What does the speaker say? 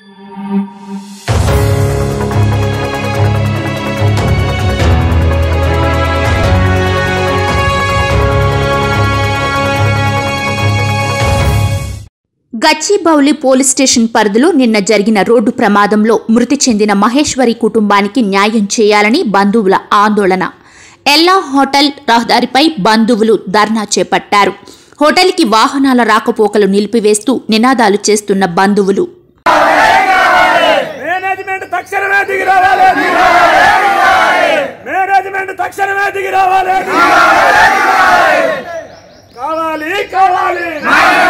Gachibowli police station పరిధిలో నిన్న జరిగిన రోడ్డు ప్రమాదంలో మృతి చెందిన మహేశ్వరి కుటుంబానికి న్యాయం చేయాలని బంధువుల ఆందోళన ఎల్లా హోటల్ రహదారిపై బంధువులు ధర్నా చేపట్టారు హోటల్కి వాహనాల రాకపోకలు నిలిపివేస్తూ నినాదాలు చేస్తున్న బంధువులు మేనేజ్మెంట్ తక్షణమే దిగి రావాలి మేనేజ్మెంట్ తక్షణమే దిగి రావాలి కావాలి కావాలి